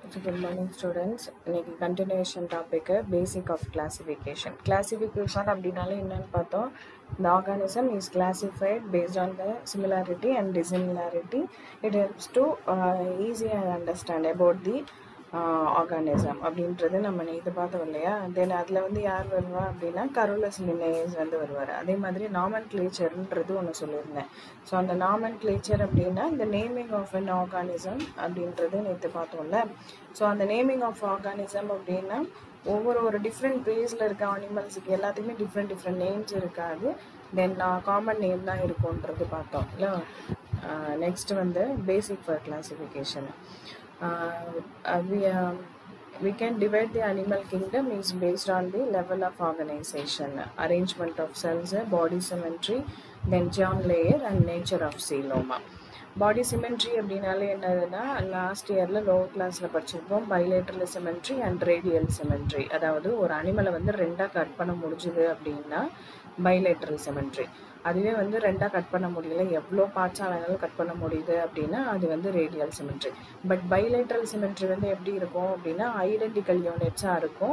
So, good morning students இன்னைக்கு continuation topic basic of classification classification அப்படின்னாலே என்னன்னு பார்த்தோம் the organism is classified based on the similarity and dissimilarity it helps to uh, easy and understand about the organism அப்படின்றது நம்ம இது பார்த்தோம் இல்லையா தென் அதில் வந்து யார் வருவா அப்படின்னா கரோலஸ் லினேஸ் வந்து வருவார் அதே மாதிரி நாமன் கிளேச்சர்ன்றது ஒன்று சொல்லியிருந்தேன் ஸோ அந்த நாமன் கிளேச்சர் அப்படின்னா இந்த நேமிங் ஆஃப் அன் ஆர்கானிசம் அப்படின்றது நேற்று பார்த்தோம்ல ஸோ அந்த நேமிங் ஆஃப் ஆர்கானிசம் அப்படின்னா ஒவ்வொரு ஒரு டிஃப்ரெண்ட் பிளேஸில் இருக்க அனிமல்ஸுக்கு எல்லாத்துக்குமே டிஃப்ரெண்ட் டிஃப்ரெண்ட் நேம்ஸ் இருக்காது தென் காமன் நேம் தான் இருக்கும்ன்றது பார்த்தோம் இல்லை நெக்ஸ்ட் வந்து basic for classification we um, we can divide the animal kingdom is based on the level of organization arrangement of cells body symmetry then germ layer and nature of coeloma body symmetry அப்படின்னாலே என்னதுன்னா last இயரில் lower கிளாஸில் படிச்சிருப்போம் bilateral symmetry and radial symmetry அதாவது ஒரு அனிமலை வந்து ரெண்டாக cut பண்ண முடிஞ்சுது அப்படின்னா பைலேட்ரல் சிமெண்ட்ரி அதுவே வந்து ரெண்டாக கட் பண்ண முடியல எவ்வளோ பார்ட்ஸாக வேணாலும் கட் பண்ண முடியுது அப்படின்னா அது வந்து radial symmetry but bilateral symmetry வந்து எப்படி இருக்கும் அப்படின்னா ஐடென்டிக்கல் யூனிட்ஸாக இருக்கும்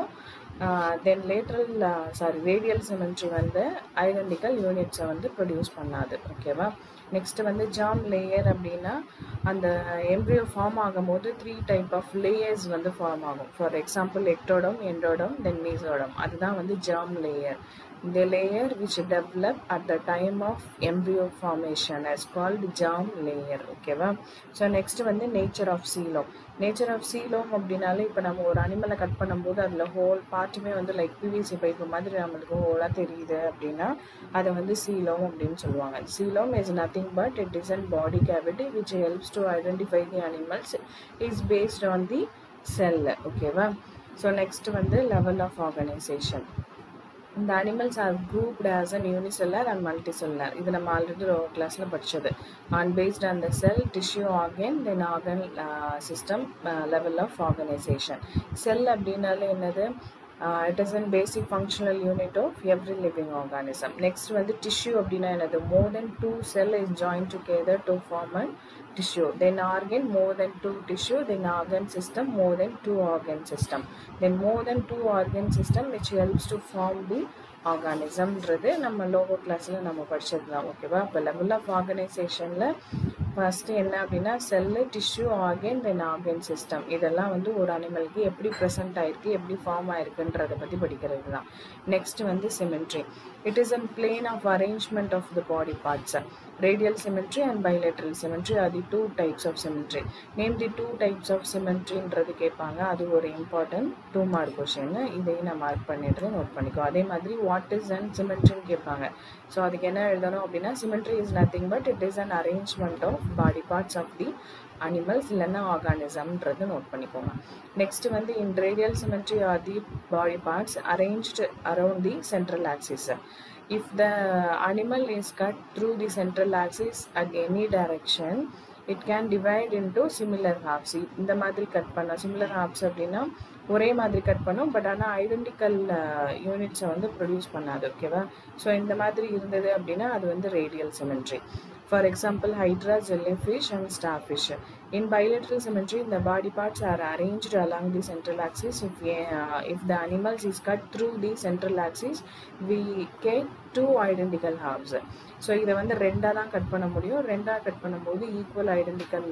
then lateral sorry radial symmetry வந்து ஐடென்டிக்கல் யூனிட்ஸை வந்து ப்ரொடியூஸ் பண்ணாது ஓகேவா நெக்ஸ்ட் வந்து ஜாம் லேயர் அப்படின்னா அந்த எம்ப்ரியோ ஃபார்ம் ஆகும்போது த்ரீ டைப் ஆஃப் லேயர்ஸ் வந்து ஃபார்ம் ஆகும் for example ectoderm endoderm then mesoderm அதுதான் வந்து germ layer the layer which develop at the time of embryo formation is called germ layer ஓகேவா so next வந்து nature of coelom nature of coelom அப்படின்னாலே இப்போ நம்ம ஒரு அனிமலை cut பண்ணும்போது அதில் ஹோல் பார்ட்டுமே வந்து லைக் பிவிசி பைப்பு மாதிரி நம்மளுக்கு ஹோலாக தெரியுது அப்படின்னா அதை வந்து சீலோம் அப்படின்னு சொல்லுவாங்க coelom is nothing but it is an body cavity which helps to identify the animals is based on the cell ஓகேவா ஸோ நெக்ஸ்ட் வந்து லெவல் ஆஃப் ஆர்கனைசேஷன் இந்த animals are grouped as an unicellular and multicellular இது நம்ம already lower கிளாஸில் படித்தது on based on the cell tissue organ then organ system level of organisation cell அப்படின்னாலே என்னது it is an basic functional unit of every living organism next வந்து tissue அப்படின்னா என்னது more then two cell is join together to form an tissue then organ more than two tissue then organ system more than two organ system then more than two organ system which helps to form the ஆர்கானிசம்ன்றது நம்ம lower கிளாஸில் நம்ம படிச்சது தான் ஓகேவா இப்போ level of ஆர்கனைசேஷனில் first என்ன அப்படின்னா cell tissue organ then organ system இதெல்லாம் வந்து ஒரு அனிமலுக்கு எப்படி ப்ரெசென்ட் ஆயிருக்கு எப்படி ஃபார்ம் ஆயிருக்குன்றதை பற்றி படிக்கிறது தான் நெக்ஸ்ட் வந்து symmetry it is an plane of arrangement of the body parts radial symmetry and bilateral symmetry அது two types of symmetry name the two types of சிமெண்ட்ரின்றது கேட்பாங்க அது ஒரு இம்பார்ட்டன்ட் டூ மார்க் கொஷின் இதையும் நான் மார்க் பண்ணிட்டு note பண்ணிக்கோ அதே மாதிரி வாட் இஸ் அண்ட் சிமெண்ட்ரின்னு கேட்பாங்க ஸோ அதுக்கு என்ன எழுதணும் அப்படின்னா symmetry is nothing but it is an arrangement of body parts of the animals இல்லைன்னா ஆர்கானிசம்ன்றது நோட் பண்ணிக்கோங்க நெக்ஸ்ட் வந்து in radial symmetry are the body parts arranged around the central axis if the animal is cut through the central axis at any direction it can divide into similar halves இந்த மாதிரி cut பண்ண similar hops அப்படின்னா ஒரே மாதிரி cut பண்ணும் but ஆனால் identical யூனிட்ஸை வந்து ப்ரொடியூஸ் பண்ணாது ஓகேவா ஸோ இந்த மாதிரி இருந்தது அப்படின்னா அது வந்து radial symmetry for example hydra jellyfish and starfish in bilateral symmetry the body parts are arranged along the central axis if, uh, if the animals is cut through the central axis we get two identical halves so இதை வந்து ரெண்டாக தான் cut பண்ண முடியும் ரெண்டாக cut பண்ணும்போது equal identical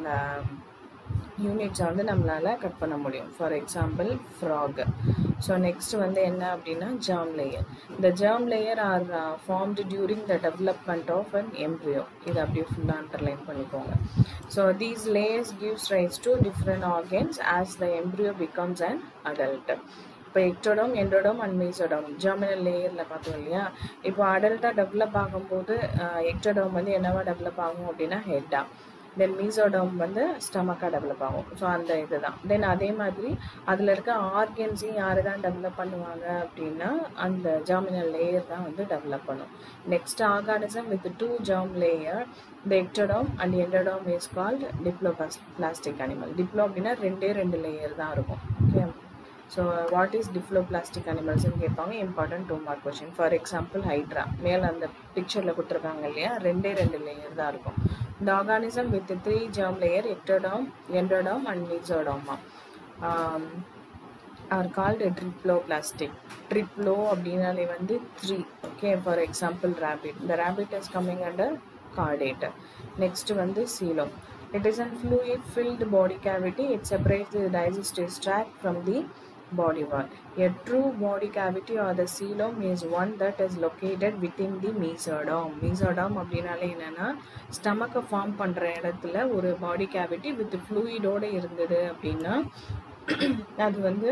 யூனிட்ஸை வந்து நம்மளால் கட் பண்ண முடியும் for example frog so next வந்து என்ன அப்படின்னா ஜாம் லேயர் இந்த germ layer are formed during the development of an embryo இது அப்படியே ஃபுல்லாக அண்டர்லைன் பண்ணிக்கோங்க so these layers gives rights to different organs as the embryo becomes an adult இப்போ ectoderm endoderm and mesoderm germinal லேயரில் பார்த்தோம் இல்லையா இப்போ அடல்ட்டாக டெவலப் ஆகும்போது எக்டோடம் வந்து என்னவா டெவலப் ஆகும் அப்படின்னா ஹெட்டாக தென் மீசோடம் வந்து ஸ்டமக்காக டெவலப் ஆகும் ஸோ அந்த இது தான் தென் அதே மாதிரி அதில் இருக்க ஆர்கன்ஸையும் யார் தான் டெவலப் பண்ணுவாங்க அப்படின்னா அந்த ஜாமினல் லேயர் தான் வந்து டெவலப் பண்ணும் next organism with two germ layer the ectoderm and endoderm is called diploblastic animal diplo அப்படின்னா ரெண்டே ரெண்டு லேயர் தான் இருக்கும் okay so what is diploblastic அனிமல்ஸ்னு கேட்பாங்க important two mark question for example hydra மேலே அந்த பிக்சரில் கொடுத்துருக்காங்க இல்லையா ரெண்டே ரெண்டு லேயர் தான் இருக்கும் இந்த organism with three germ layer ectoderm endoderm அண்ட் மீசோடாமா ஆர் கால்டு ட்ரிப்ளோபிளாஸ்டிக் ட்ரிப்ளோ அப்படின்னாலே வந்து three okay for example rabbit இந்த rabbit is coming under chordate next வந்து coelom It is a fluid filled body cavity. It separates the digestive tract from the body wall. A true body cavity or the coelom is one that is located within the mesoderm. Mesoderm அப்படின்னாலே என்னன்னா ஸ்டமக்கை form பண்ணுற இடத்துல ஒரு பாடி cavity with ஃப்ளூயிடோட இருந்தது அப்படின்னா அது வந்து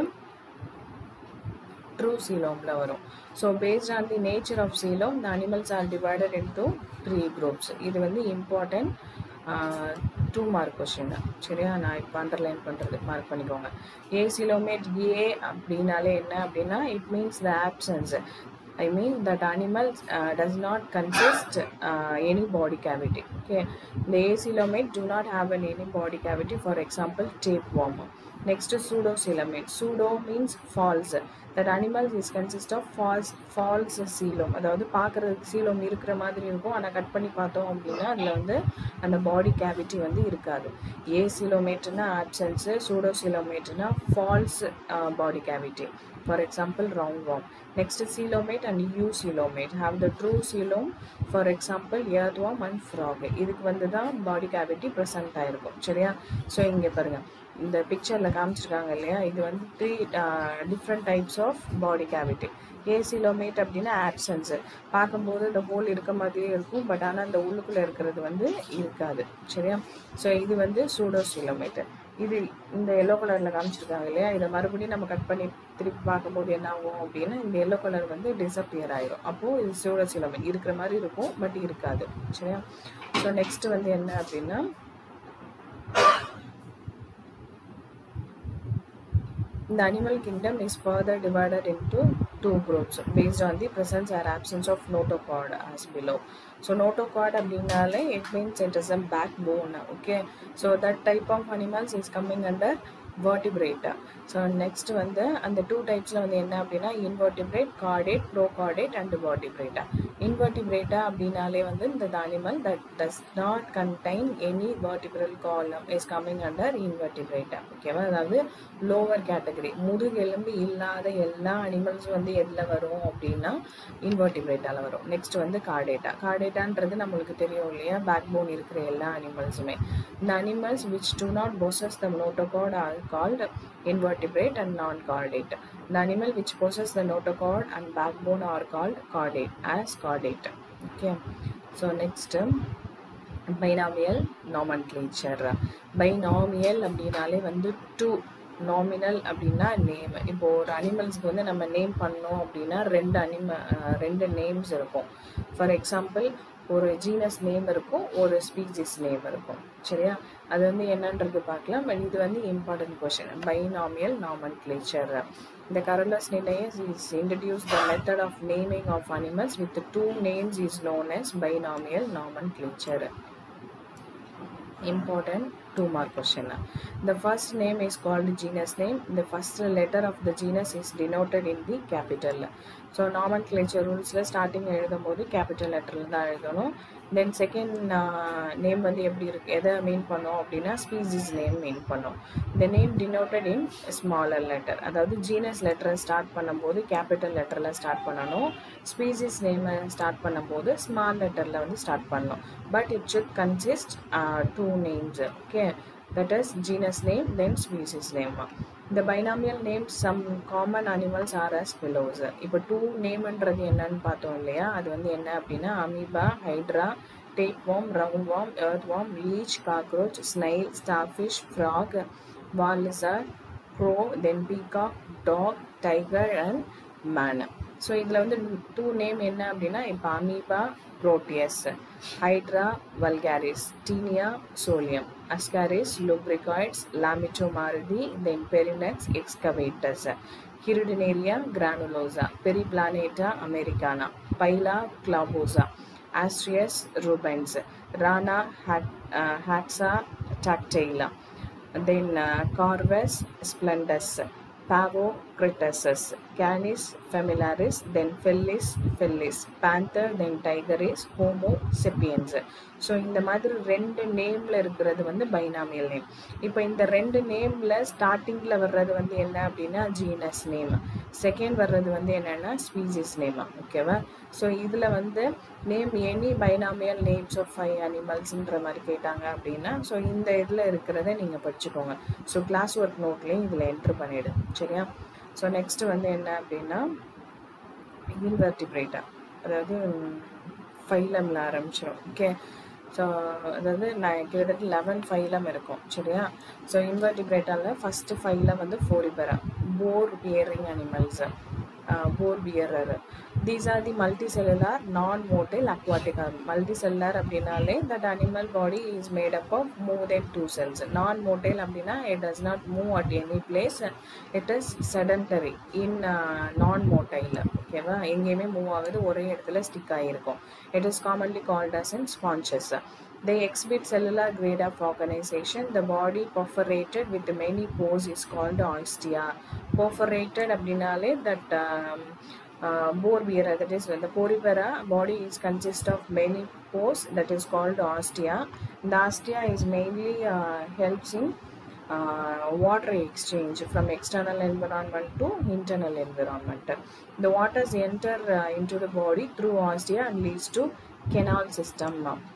true சீலோமில் வரும் so based on the nature of coelom the animals are divided into three groups இது வந்து இம்பார்ட்டன்ட் டூ மார்க் கொஷின் சரியா நான் இப்போ அண்டர்லைன் பண்ணுறது மார்க் பண்ணிக்கோங்க ஏ சிலோமேட் ஏ அப்படின்னாலே என்ன அப்படின்னா it means the absence I mean that animal does not consist any body cavity okay இந்த acoelomate do not have an any body cavity for example tapeworm next pseudo coelomate pseudo means false that animals is consist of false false coelom அதாவது பார்க்குறதுக்கு சீலம் இருக்கிற மாதிரி இருக்கும் ஆனால் cut பண்ணி பார்த்தோம் அப்படின்னா அதில் வந்து அந்த பாடி கேவிட்டி வந்து இருக்காது ஏ சிலோமேட்னா ஆப்சன்ஸு சூடோ சிலோமேட்னா false body cavity for example roundworm next coelomate and eucoelomate have the true coelom for example earthworm and frog இதுக்கு வந்து தான் பாடி கேவிட்டி ப்ரெசென்ட் ஆயிருக்கும் சரியா ஸோ இங்கே பாருங்கள் இந்த பிக்சரில் காமிச்சிருக்காங்க இல்லையா இது வந்து three different types of body cavity acoelomate அப்படின்னா ஆப்சன்ஸு பார்க்கும்போது இந்த ஹோல் இருக்க மாதிரியே இருக்கும் பட் ஆனால் அந்த உள்ளுக்குள்ளே இருக்கிறது வந்து இருக்காது சரியா ஸோ இது வந்து சூடோசிலோமேட் இது இந்த எல்லோ கலரில் காமிச்சிருக்காங்க இல்லையா இதை மறுபடியும் நம்ம கட் பண்ணி திருப்பி பார்க்கும்போது என்ன ஆகும் அப்படின்னா இந்த எல்லோ கலர் வந்து டிசப்பியர் ஆயிரும் அப்போது இது சூடோசிலோமேட் இருக்கிற மாதிரி இருக்கும் பட் இருக்காது சரியா ஸோ நெக்ஸ்ட் வந்து என்ன அப்படின்னா The animal kingdom is further divided into two groups based on the presence or absence of notochord as below. So notochord அப்படின்னாலே it means it is a backbone. Okay. So that type of animals is coming under vertebrate. So next வந்து அந்த two டைப்ஸில் வந்து என்ன அப்படின்னா invertebrate chordate prochordate and vertebrata. Invertebrata அப்படின்னாலே வந்து இந்த animal that does not contain any vertebral column is coming under invertebrata ஓகேவா அதாவது லோவர் கேட்டகரி முதுகெலும்பு இல்லாத எல்லா அனிமல்ஸும் வந்து எதில் வரும் அப்படின்னா இன்வெர்டிபிரேட்டால வரும் நெக்ஸ்ட் வந்து கார்டேட்டா கார்டேட்டான்றது நம்மளுக்கு தெரியும் இல்லையா பேக் போன் இருக்கிற எல்லா அனிமல்ஸுமே இந்த animals which do not possess the notochord are called invertebrate and non-chordate. The animal which possess the notochord and backbone are called chordate as chordate. Okay. So next binomial nomenclature binomial அப்படின்னாலே வந்து two nominal அப்படின்னா name இப்போ ஒரு அனிமல்ஸ்க்கு வந்து நம்ம name பண்ணோம் அப்படின்னா ரெண்டு அனிம ரெண்டு நேம்ஸ் இருக்கும் ஃபார் எக்ஸாம்பிள் ஒரு ஜீனஸ் நேம் இருக்கும் ஒரு ஸ்பீசிஸ் நேம் இருக்கும் சரியா அது வந்து என்னன்றது பார்க்கலாம் பட் இது வந்து important question binomial nomenclature The Carolus Linnaeus is introduced the method of naming of animals with two names is known as binomial nomenclature. Important two mark question. The first name is called genus name. The first letter of the genus is denoted in the capital. So nomenclature ரூல்ஸில் starting எழுதும் போது capital லெட்டரில் தான் எழுதணும் then second name வந்து எப்படி இருக்கு எதை மீன் பண்ணோம் அப்படின்னா ஸ்பீசிஸ் நேம் மீன் பண்ணோம் இந்த name denoted in smaller letter அதாவது ஜீனஸ் லெட்டரை ஸ்டார்ட் பண்ணும்போது கேபிட்டல் லெட்டரில் ஸ்டார்ட் பண்ணணும் ஸ்பீசிஸ் நேமை ஸ்டார்ட் பண்ணும்போது ஸ்மால் லெட்டரில் வந்து ஸ்டார்ட் பண்ணணும் but it should consist two names okay that is genus name then species name இந்த binomial name some common animals are as follows இப்போ டூ நேம்ன்றது என்னன்னு பார்த்தோம் இல்லையா அது வந்து என்ன அப்படின்னா amoeba hydra tapeworm roundworm earthworm leech cockroach snail starfish frog வாலிசர் crow then peacock dog tiger and man so இதில் வந்து டூ நேம் என்ன அப்படின்னா இப்போ amoeba proteus hydra vulgaris taenia solium ascaris lubricoids lamitomaridi then perinax excavatus Hirudinaria granulosa Periplaneta americana Pila clavosa Astreus rubens Rana hat, uh, haxa tactila then uh, Corvus splendus Pavo cretaceous canis familiaris then fellis fellis panther then tigeris homo sapiens so இந்த மாதிரி ரெண்டு நேமில் இருக்கிறது வந்து binomial name இப்போ இந்த ரெண்டு நேமில் ஸ்டார்டிங்கில் வர்றது வந்து என்ன அப்படின்னா ஜீனஸ் நேம் செகண்ட் வர்றது வந்து என்னென்னா ஸ்பீசிஸ் நேம் ஓகேவா ஸோ இதில் வந்து name any binomial names of five அனிமல்ஸ்ன்ற மாதிரி கேட்டாங்க அப்படின்னா ஸோ இந்த இதில் இருக்கிறத நீங்கள் படிச்சுக்கோங்க ஸோ கிளாஸ் ஒர்க் நோட்லேயும் இதில் என்ட்ரு பண்ணிவிடு சரியா ஸோ நெக்ஸ்ட் வந்து என்ன அப்படின்னா இன்வெர்டிபிரேட்டா அதாவது ஃபைலமில் ஆரம்பிச்சிடும் ஓகே ஸோ அதாவது நான் கிட்டத்தட்ட லெவன் ஃபைலம் இருக்கும் சரியா ஸோ இன்வெர்டிபிரேட்டாவில் ஃபஸ்ட்டு ஃபைலம் வந்து porifera pore bearing animals pore bearer these are the multicellular non motile aquatic multicellular அப்படின்னாலே that animal body is made up of more then two cells non motile அப்படின்னா it does not move at any place it is sedentary in non motile ஓகேவா எங்கேயுமே move ஆகுது ஒரே இடத்துல stick ஆகிருக்கும் it is commonly called as in sponges They exhibit cellular grade of organization. The body perforated with many pores is called oistia. Perforated அப்படின்னாலே that um, uh, bore bearer that is the porifera body is consist of many pores that is called ostia. The ostia is mainly uh, helps in uh, water exchange from external environment to internal environment. The waters enter uh, into the body through ostia and leads to canal system.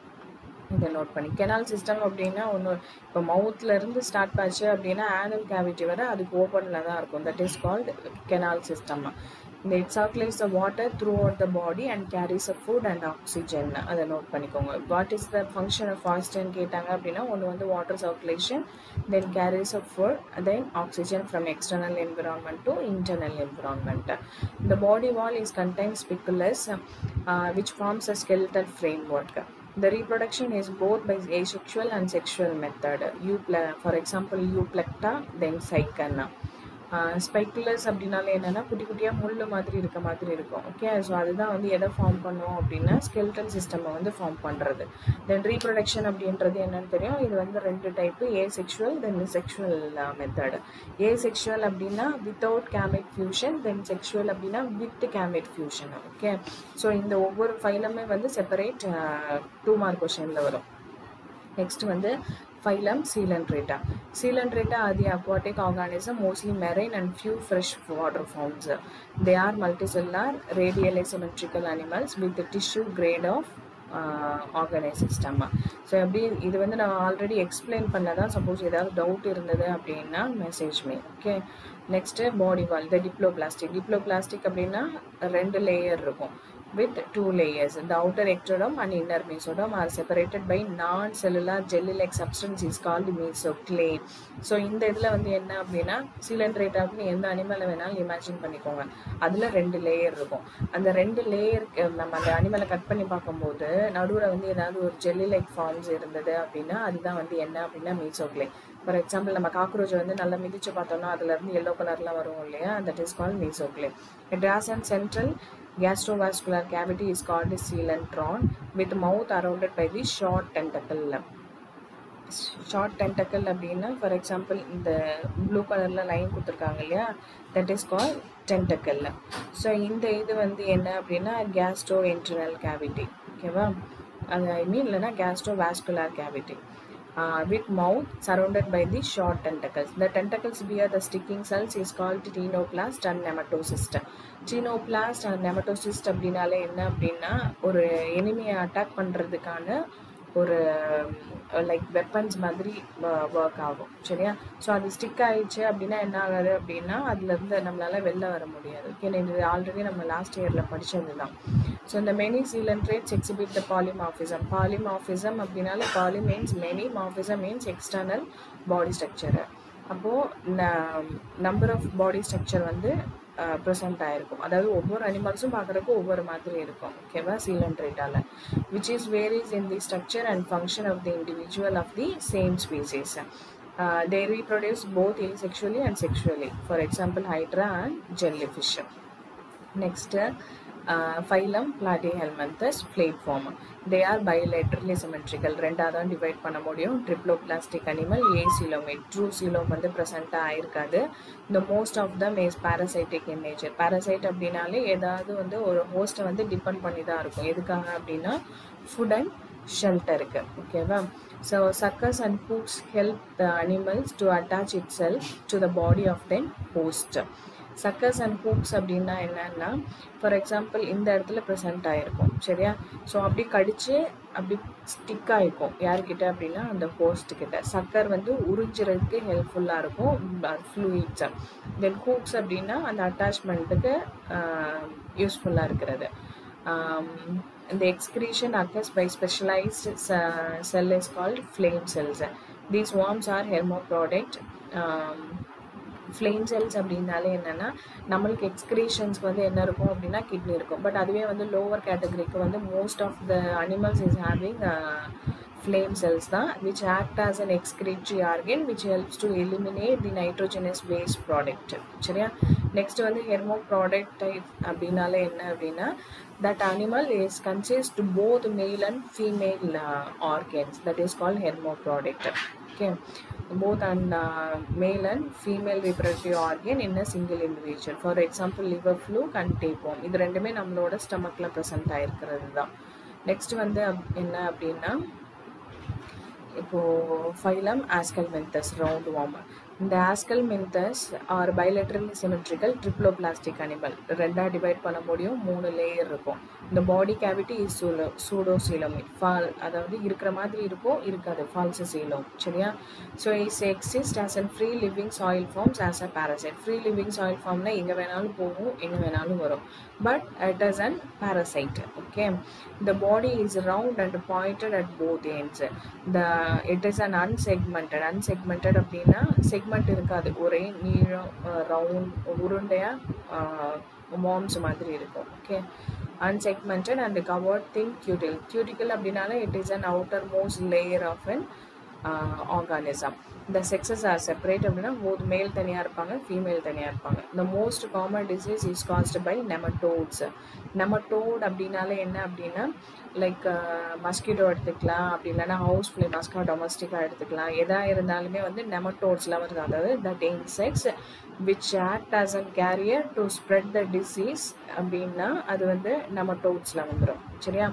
இதை note பண்ணி canal system அப்படின்னா ஒன்று இப்போ மவுத்தில் இருந்து start ஆச்சு அப்படின்னா ஆனல் cavity வர அதுக்கு ஓப்பனில் தான் இருக்கும் that is called canal system இந்த it circulates the water throughout the body and carries a food and oxygen அதை நோட் பண்ணிக்கோங்க what is the function of ஃபாஸ்டன் கேட்டாங்க அப்படின்னா ஒன்று வந்து water circulation then carries a food then oxygen from external environment to internal environment இந்த body wall is contain spicules which forms a skeletal framework the reproduction is both by asexual and sexual method eupla for example euplecta then cycana spicules அப்படின்னாலே என்னென்னா குட்டி குட்டியாக முள் மாதிரி இருக்க மாதிரி இருக்கும் ஓகே ஸோ அதுதான் வந்து எதை ஃபார்ம் பண்ணும் அப்படின்னா ஸ்கெல்டன் சிஸ்டமை வந்து ஃபார்ம் பண்ணுறது தென் ரீப்ரொடக்ஷன் அப்படின்றது என்னன்னு தெரியும் இது வந்து ரெண்டு type asexual then sexual method asexual அப்படின்னா without gamete fusion then sexual அப்படின்னா with gamete fusion okay so இந்த ஒவ்வொரு ஃபைலுமே வந்து செப்பரேட் டூ மார்க் கொஷனில் வரும் நெக்ஸ்ட் வந்து phylum Coelenterata. Coelenterata are the aquatic organism, mostly marine and few fresh water forms. They are multicellular, radial asymmetrical animals with the tissue grade of organise system so எப்படி இது வந்து நான் already explain பண்ணதான் suppose ஏதாவது doubt இருந்தது அப்படின்னா message me okay next body wall the diploblastic diploblastic அப்படின்னா ரெண்டு லேயர் இருக்கும் with two layers. The outer ectoderm and inner mesoderm are separated by non-cellular jelly-like substance is called mesoclay. So இந்த இதில் வந்து என்ன அப்படின்னா சிலண்ட்ரேட்டாக்கு எந்த அனிமலை வேணாலும் இமேஜின் பண்ணிக்கோங்க அதில் ரெண்டு லேயர் இருக்கும் அந்த ரெண்டு லேயர் நம்ம அந்த அனிமலை கட் பண்ணி பார்க்கும்போது நடுவில் வந்து ஏதாவது ஒரு ஜெல்லி லைக் ஃபார்ம்ஸ் இருந்தது அப்படின்னா அதுதான் வந்து என்ன அப்படின்னா மீசோக்லே ஃபார் எக்ஸாம்பிள் நம்ம காக்ரோச் வந்து நல்லா மிதிச்சு பார்த்தோம்னா அதுலேருந்து எல்லோ கலர்லாம் வரும் இல்லையா that is call mesoglea it has and central gastrovascular cavity is called a coelentron with mouth surrounded by the short tentacle short tentacle அப்படின்னா ஃபார் எக்ஸாம்பிள் இந்த ப்ளூ கலரில் லைன் கொடுத்துருக்காங்க இல்லையா that is call tentacle so இந்த இது வந்து என்ன அப்படின்னா கேஸ்ட்ரோ இன்டர்னல் கேவிட்டி ஓகேவா அது ஐ மீன் இல்லைன்னா gastrovascular cavity with mouth surrounded by the short tentacles. The tentacles bear the sticking cells is called tenoplast and nematocyst. Tenoplast and nematocyst அப்படின்னாலே என்ன அப்படின்னா ஒரு எனிமையை அட்டாக் பண்ணுறதுக்கான ஒரு லைக் வெப்பன்ஸ் மாதிரி ஒர்க் ஆகும் சரியா ஸோ அது ஸ்டிக் ஆயிடுச்சு அப்படின்னா என்ன ஆகாது அப்படின்னா அதுலேருந்து நம்மளால வெளில வர முடியாது ஓகே இது ஆல்ரெடி நம்ம லாஸ்ட் இயரில் படித்தது தான் ஸோ இந்த many coelenterates exhibit the polymorphism polymorphism அப்படின்னாலே poly means many morphism means external body structure அப்போது நம்பர் ஆஃப் பாடி ஸ்ட்ரக்சர் வந்து ப்ரெசென்ட் ஆகிருக்கும் அதாவது ஒவ்வொரு அனிமல்ஸும் பார்க்குறக்கு ஒவ்வொரு மாதிரி இருக்கும் ஓகேவா சீலன்ட்ரேட்டால் which is varies in the structure and function of the individual of the same species they reproduce both asexually and sexually for example hydra and jellyfish next phylum platyhelminthes flatworm they are bilaterally symmetrical ரெண்டாக தான் divide பண்ண முடியும் triploblastic animal acoelomate true coelom வந்து ப்ரெசென்ட்டாக ஆயிருக்காது இந்த most of them is parasitic in nature parasite அப்படின்னாலே ஏதாவது வந்து ஒரு ஹோஸ்ட்டை வந்து டிபெண்ட் பண்ணி தான் இருக்கும் எதுக்காக அப்படின்னா ஃபுட் அண்ட் ஷெல்டருக்கு ஓகேவா so suckers and hooks help the animals to attach itself to the body of then host suckers and hooks அப்படின்னா என்னன்னா ஃபார் எக்ஸாம்பிள் இந்த இடத்துல ப்ரெசென்ட் ஆகிருக்கும் சரியா ஸோ அப்படி கடிச்சு அப்படி ஸ்டிக் ஆகிருக்கும் யார்கிட்ட அப்படின்னா அந்த ஹோஸ்ட் கிட்ட சக்கர் வந்து உறிஞ்சுறதுக்கு ஹெல்ப்ஃபுல்லாக இருக்கும் ஃப்ளூயிட்ஸை தென் ஹூக்ஸ் அப்படின்னா அந்த அட்டாச்மெண்ட்டுக்கு யூஸ்ஃபுல்லாக இருக்கிறது um, the excretion occurs by specialized ce- cell is called flame cells. These worms are hermaphrodite. Um, flame cells அப்படின்னாலே என்னென்னா நம்மளுக்கு எக்ஸ்கிரீஷன்ஸ்க்கு வந்து என்ன இருக்கும் அப்படின்னா கிட்னி இருக்கும் பட் அதுவே வந்து லோவர் கேட்டகரிக்கு வந்து most of the animals is having flame cells தான் which act as an excretory organ which helps to eliminate the nitrogenous waste product சரியா நெக்ஸ்ட் வந்து ஹெர்மோ ப்ராடக்ட் டைப் அப்படின்னாலே என்ன அப்படின்னா that animal is consist both male and female uh, organs that is called hermaphrodite okay both and uh, male and female reproductive organ in a single individual for example liver fluke and tapeworm இது ரெண்டுமே நம்மளோட ஸ்டமக்கில் present ஆயிருக்கிறது தான் next வந்து அப்- என்ன அப்படின்னா இப்போ phylum aschelminthes roundworm இந்த aschelminthes are bilateral symmetrical triploblastic animal ரெண்டாக டிவைட் பண்ண முடியும் மூணு லேயர் இருக்கும் இந்த பாடி கேவிட்டி இஸ் சூலோ சூடோ சீலம் ஃபால் அதாவது இருக்கிற மாதிரி இருக்கும் இருக்காது ஃபால்ஸ் சீலம் சரியா so is exist as an free living soil forms as a parasite free living soil ஃபார்ம்னா எங்கே வேணாலும் போகும் எங்கே வேணாலும் வரும் but it is an parasite okay the body is round and pointed at both ends the it is an unsegmented unsegmented அப்படின்னா segment இருக்காது ஒரே நீளம் ரவுண்ட் உருண்டையா மாம்ஸ் மாதிரி இருக்கும் okay unsegmented and covered thin cuticle cuticle அப்படின்னாலே it is an outermost layer of an uh, organism the sexes are separate அப்படின்னா both male தனியாக இருப்பாங்க female தனியாக இருப்பாங்க the most common disease is caused by nematodes nematode அப்படின்னாலே என்ன அப்படின்னா like mosquito எடுத்துக்கலாம் அப்படி இல்லைன்னா ஹவுஸ் ஃப்ளே மஸ்கா டொமஸ்டிக்காக எடுத்துக்கலாம் எதா இருந்தாலுமே வந்து நெமட்டோட்ஸில் வருது அதாவது that insects which act as an carrier to spread the disease அப்படின்னா அது வந்து நெமட்டோட்ஸில் வந்துடும் சரியா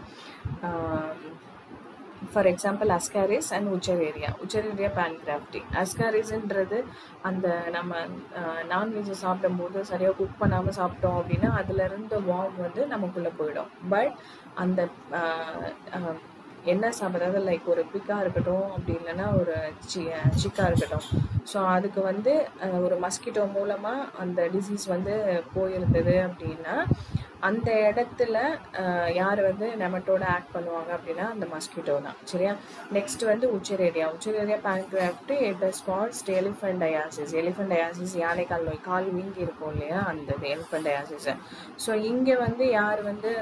for example Ascaris and Wuchereria Wuchereria bancrofti அஸ்காரிஸ்ன்றது அந்த நம்ம நான்வெஜ் சாப்பிடும்போது சரியாக குக் பண்ணாமல் சாப்பிட்டோம் அப்படின்னா அதுல இருந்து வார்ம் வந்து நமக்குள்ளே போயிடும் பட் அந்த ஆஹ், ஆஹ், என்ன சாப்பிட்றது லைக் ஒரு பிக்காக இருக்கட்டும் அப்படி இல்லைன்னா ஒரு சி சிக்காக இருக்கட்டும் ஸோ அதுக்கு வந்து ஆஹ், ஒரு மஸ்கிட்டோ மூலமாக அந்த டிசீஸ் வந்து போயிருந்தது அப்படின்னா அந்த இடத்துல யார் வந்து நெமட்டோட ஆக்ட் பண்ணுவாங்க அப்படின்னா அந்த மஸ்கிட்டோ தான் சரியா நெக்ஸ்ட் வந்து Wuchereria Wuchereria bancrofti it is called elephantiasis elephantiasis யானை கால் நோய் கால் வீங்கி இருக்கும் இல்லையா அந்த எலிஃபென்ட் டயாசிஸ் ஸோ இங்கே வந்து யார் வந்து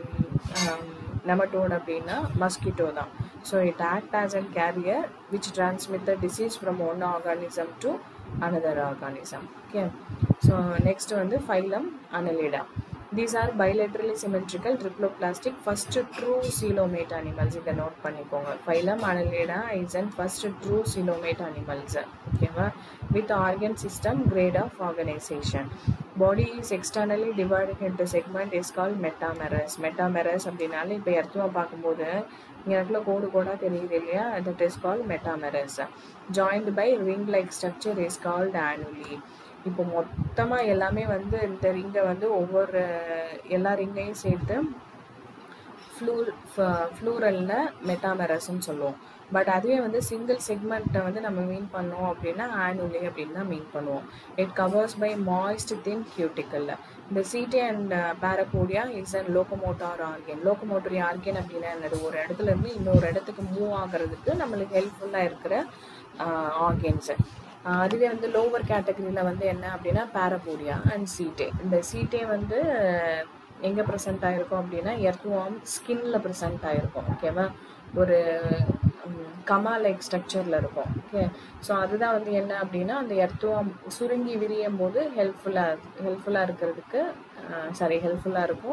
நெமட்டோட் அப்படின்னா மஸ்கிட்டோ தான் so it act as an carrier which transmit the disease from one organism to another organism okay so next வந்து phylum annelida these are bilaterally symmetrical triploplastic first true coelomate animals இதை note பண்ணிக்கோங்க phylum annelida is an first true coelomate animals ஓகேவா with organ system grade of organization body is externally divided into segment is called metamerous metamerous அப்படின்னாலே இப்போ எர்த்துவா பார்க்கும்போது இங்கே இடத்துல கோடு கோடாக தெரியுது இல்லையா that is call metamerous joint by ring like structure is called annuli இப்போ மொத்தமாக எல்லாமே வந்து இந்த ரிங்கை வந்து ஒவ்வொரு எல்லா ரிங்கையும் சேர்த்து ஃப்ளூர் ஃப்ளூரலில் மெட்டாமெரஸ்ன்னு சொல்லுவோம் பட் அதுவே வந்து சிங்கிள் செக்மெண்ட்டை வந்து நம்ம மீன் பண்ணோம் அப்படின்னா ஆனுலி அப்படின்னு தான் மீன் பண்ணுவோம் it covers by moist thin cuticle இந்த setae and parapodia is and locomotor organ locomotory organ அப்படின்னா என்னது ஒரு இடத்துல இருந்து இன்னொரு இடத்துக்கு மூவ் ஆகிறதுக்கு நம்மளுக்கு ஹெல்ப்ஃபுல்லாக இருக்கிற ஆர்கன்ஸு அதுவே வந்து லோவர் கேட்டகரியில் வந்து என்ன அப்படின்னா பேரபோடியா அண்ட் சீட்டே இந்த சீட்டே வந்து எங்கே ப்ரெசென்ட் ஆகிருக்கும் அப்படின்னா எர்த்வார்ம் ஸ்கின்ல ப்ரெசென்ட் ஆகிருக்கும் ஓகேவா ஒரு கமா லைக் ஸ்ட்ரக்சரில் இருக்கும் ஓகே ஸோ அதுதான் வந்து என்ன அப்படின்னா அந்த எர்த்துவம் சுருங்கி விரியும் போது ஹெல்ப்ஃபுல்லாக ஹெல்ப்ஃபுல்லாக இருக்கிறதுக்கு சாரி ஹெல்ப்ஃபுல்லாக இருக்கும்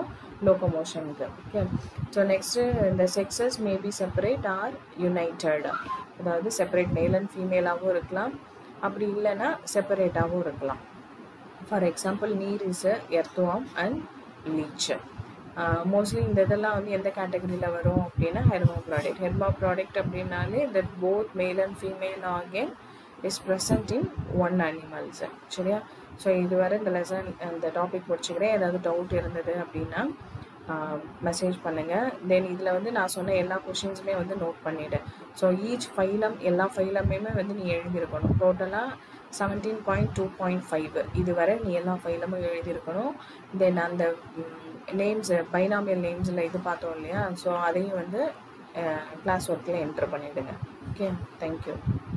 லோகோமோஷனுக்கு ஓகே ஸோ நெக்ஸ்ட்டு இந்த sexes maybe separate or united அதாவது செப்பரேட் மேல் அண்ட் ஃபீமேலாகவும் இருக்கலாம் அப்படி இல்லைன்னா செப்பரேட்டாகவும் இருக்கலாம் for example Nereis is earthworm and leech mostly இந்த இதெல்லாம் வந்து எந்த கேட்டகரியில் வரும் அப்படின்னா ஹெர்மா ப்ராடக்ட் ஹெர்மா ப்ராடக்ட் அப்படின்னாலே that both male and female organ is present in one animals சரியா ஸோ இதுவரை இந்த லெசன் அந்த டாபிக் முடிச்சுக்கிறேன் ஏதாவது டவுட் இருந்தது அப்படின்னா மெசேஜ் பண்ணுங்கள் தென் இதில் வந்து நான் சொன்ன எல்லா கொஷின்ஸுமே வந்து நோட் பண்ணிவிடு ஸோ ஈச் ஃபைலம் எல்லா ஃபைலமே வந்து நீ எழுதியிருக்கணும் டோட்டலாக seventeen point two point five இதுவரை நீ எல்லா ஃபைலமும் எழுதியிருக்கணும் தென் அந்த நேம்ஸ் பைனாமியல் நேம்ஸில் இது பார்த்தோம் இல்லையா ஸோ அதையும் வந்து கிளாஸ் ஒர்க்கில் என்ட்ரு பண்ணிவிடுங்க ஓகே தேங்க்யூ